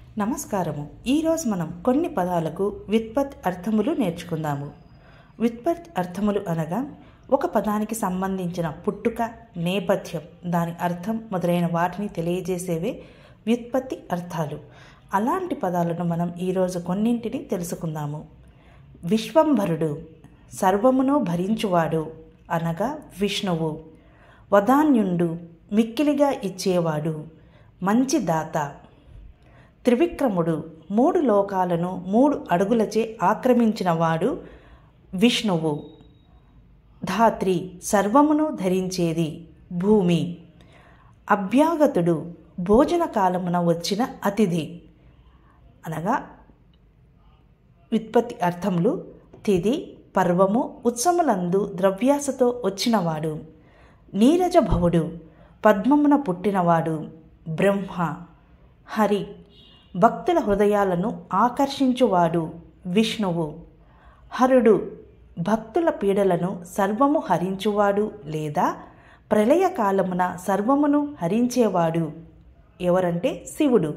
నమస్కారము ఈరోజు మనం కొన్ని పదాలకు వ్యుత్పత్ అర్థములు నేర్చుకుందాము వ్యుత్పత్ అర్థములు అనగా ఒక పదానికి సంబంధించిన పుట్టుక నేపథ్యం దాని అర్థం మొదలైన వాటిని తెలియజేసేవే వ్యుత్పత్తి అర్థాలు అలాంటి పదాలను మనం ఈరోజు కొన్నింటిని తెలుసుకుందాము విశ్వంభరుడు సర్వమును భరించువాడు అనగా విష్ణువు వదాన్యుండు మిక్కిలిగా ఇచ్చేవాడు మంచి దాత త్రివిక్రముడు మూడు లోకాలను మూడు అడుగులచే ఆక్రమించినవాడు విష్ణువు ధాత్రి సర్వమును ధరించేది భూమి అభ్యాగతుడు భోజన కాలమున వచ్చిన అతిథి అనగా వ్యుత్పత్తి అర్థములు తిది పర్వము ఉత్సములందు ద్రవ్యాసతో వచ్చినవాడు నీరజభవుడు పద్మమున పుట్టినవాడు బ్రహ్మ హరి భక్తుల హృదయాలను ఆకర్షించువాడు విష్ణువు హరుడు భక్తుల పీడలను సర్వము హరించువాడు లేదా ప్రళయకాలమున సర్వమును హరించేవాడు ఎవరంటే శివుడు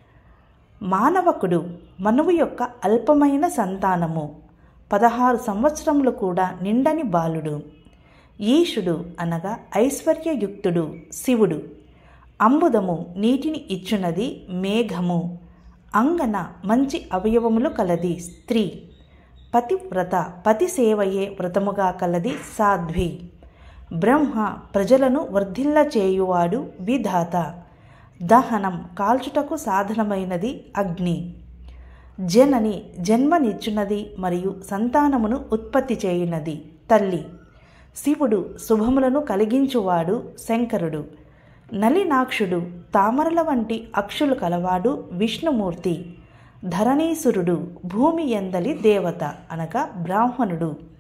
మానవకుడు మనువు యొక్క అల్పమైన సంతానము పదహారు సంవత్సరములు కూడా నిండని బాలుడు ఈశుడు అనగా ఐశ్వర్యయుక్తుడు శివుడు అంబుదము నీటిని ఇచ్చున్నది మేఘము అంగన మంచి అవయవములు కలది స్త్రీ పతివ్రత పతి సేవయే వ్రతముగా కలది సాధ్వి బ్రహ్మ ప్రజలను వర్ధిల్ల చేయువాడు విధాత దహనం కాల్చుటకు సాధనమైనది అగ్ని జనని జన్మనిచ్చున్నది మరియు సంతానమును ఉత్పత్తి చేయున్నది తల్లి శివుడు శుభములను కలిగించువాడు శంకరుడు నలినాక్షుడు తామరల వంటి అక్షులు కలవాడు విష్ణుమూర్తి ధరణీసురుడు భూమి ఎందలి దేవత అనగా బ్రాహ్మణుడు